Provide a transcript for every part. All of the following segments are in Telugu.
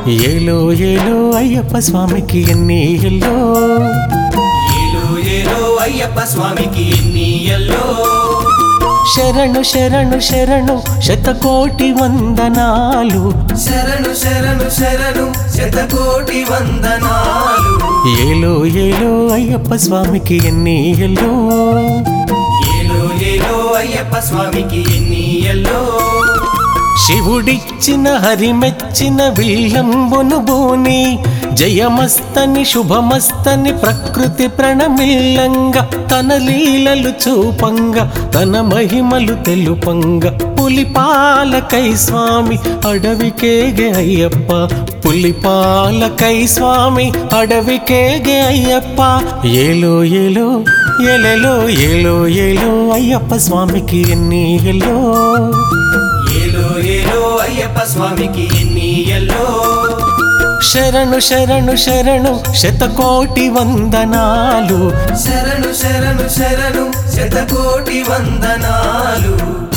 ఏలో ఏలో అయ్యప్ప స్వామికి ఎన్ని ఎల్లో ఏలో ఏలో అయ్యప్ప స్వామికి ఎన్ని ఎల్లో శరణు శరణు శరణు శతకోటి వందనాలు శరణు శరణు శరణు శతకోటి వందనాలు ఏలో ఏలో అయ్యప్ప స్వామికి ఎన్ని ఎల్లో ఏలో ఏలో అయ్యప్ప స్వామికి ఎన్ని ఎల్లో శివుడిచ్చిన హరిమెచ్చిన విల్లంబును బోని జయమస్తని శుభమస్తని ప్రకృతి ప్రణమిల్లంగా తన లీలలు చూపంగా తన మహిమలు తెలుపంగా పులిపాలకై స్వామి అడవికేగే అయ్యప్ప పులిపాలకై స్వామి అడవికేగే అయ్యప్ప ఏలో ఏలో ఎలెలో ఏలో ఏలో అయ్యప్ప స్వామికి ఎన్ని ఎల్లో ఏలో ఏలో అయ్యప్ప స్వామికి ఎన్ని ఎల్లో శరణు శరణు శరణు శతకోటి వందనాలు శరణు శరణు శరణు శతకోటి వందనాలు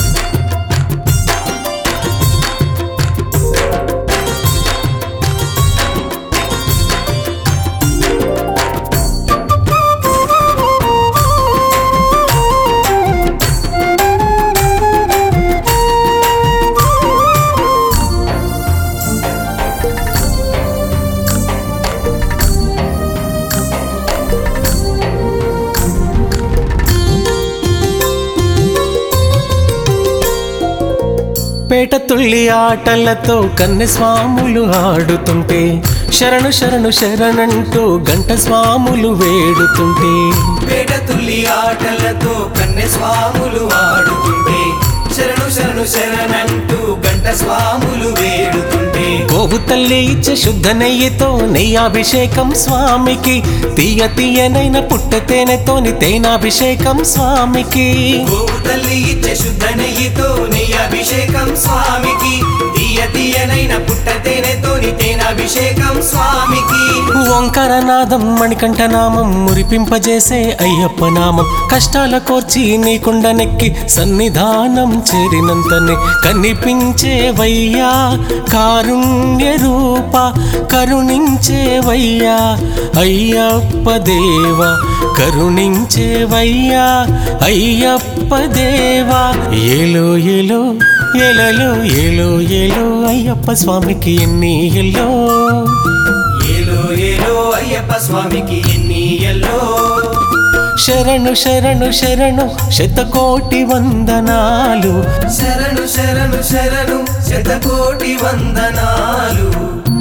పేట తుళ్ళి ఆటలతో కన్నె స్వాములు ఆడుతుంటే శరణు శరణు శరణంటూ గంట స్వాములు వేడుతుంటే పేట తుల్లి ఆటలతో కన్నె స్వాములు ఆడుతుంటే శరణు శరణు శరణంటూ గంట స్వాములు వేడుతుంటే గోవు తల్లి ఇచ్చే శుద్ధ నెయ్యితో నెయ్యాభిషేకం స్వామికి తీయ తీయనైన పుట్ట తేనెతోని తేనాభిషేకం స్వామికి గోవు తల్లి ఇచ్చే శుద్ధ నెయ్యితో నీ అభిషేకం స్వామికి తీయ తీయనైన పుట్ట తేనెతోని తేనాభిషేకం స్వామికి ఓంకారనాదం మణికంఠనామం మురిపింపజేసే అయ్యప్ప నామం కష్టాల కోర్చి నీకుండ నెక్కి సన్నిధానం చేరినంతనే కనిపించేవయ్యా కారుణ్య రూప కరుణించేవయ్యా అయ్యప్ప దేవా కరుణించేవయ్యా అయ్యప్ప దేవా ఏలో ఏలో ఏలలో ఏలో ఏలో అయ్యప్ప స్వామికి ఎన్ని ఎల్లో ఏలో ఏలో అయ్యప్ప స్వామికి ఎన్ని ఎల్లో శరణు శరణు శరణు శతకోటి వందనాలు శరణు శరణు శరణు శతకోటి వందనాలు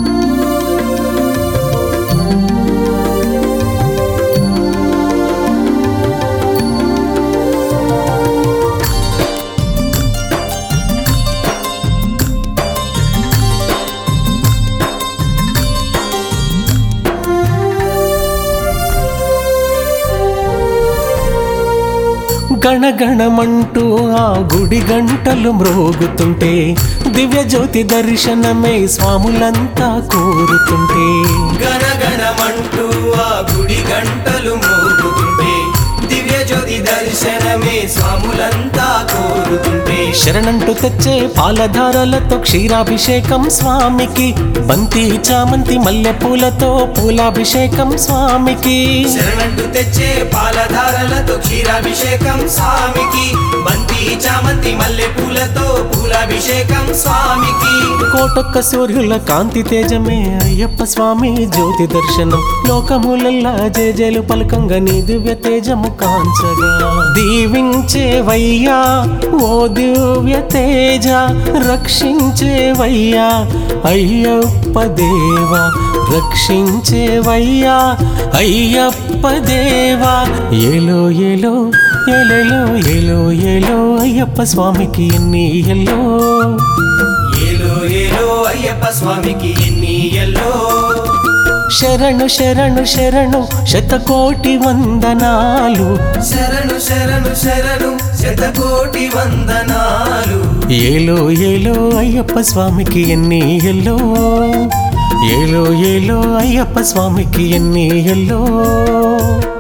గణగణమంటూ ఆ గుడి గంటలు మ్రోగుతుంటే దివ్య జ్యోతి దర్శనమే స్వాములంతా కోరుతుంటే గణగణమంటూ ఆ గుడి గంటలు మోగుతుంటే దివ్య జ్యోతి దర్శనమే స్వాములంతా కోరుతుంటే శరణంటూ తెచ్చే పాలధారలతో క్షీరాభిషేకం స్వామికి బంతి చామంతి మల్లె పూలతో పూలాభిషేకం స్వామికి శరణంటూ తెచ్చే పాలధారలతో క్షీరాభిషేకం స్వామికి బంతి చామంతి మల్లె పూలతో పూలాభిషేకం స్వామికి కోటొక్క సూర్యుల కాంతి తేజమే అయ్యప్ప స్వామి జ్యోతి దర్శనం లోకములల్లా జేజేలు పలకంగా నీ దివ్య తేజము కాంచగా దీవించేవయ్యా ఓ దివ్య తేజ రక్షించేవయ్యా అయ్యప్ప దేవా రక్షించేవయ్యా అయ్యప్ప దేవా ఏలో ఏలో ఏలేలో ఏలో ఏలో అయ్యప్ప స్వామికి ఎన్ని ఎల్లో ఏలో ఏలో అయ్యప్ప స్వామికి ఎన్ని ఎల్లో శరణు శరణు శరణు శతకోటి వందనాలు శరణు శరణు శరణు శతకోటి వందనాలు ఏలో ఏలో అయ్యప్ప స్వామికి ఎన్ని ఎల్లో ఏలో ఏలో అయ్యప్ప స్వామికి ఎన్ని ఎల్లో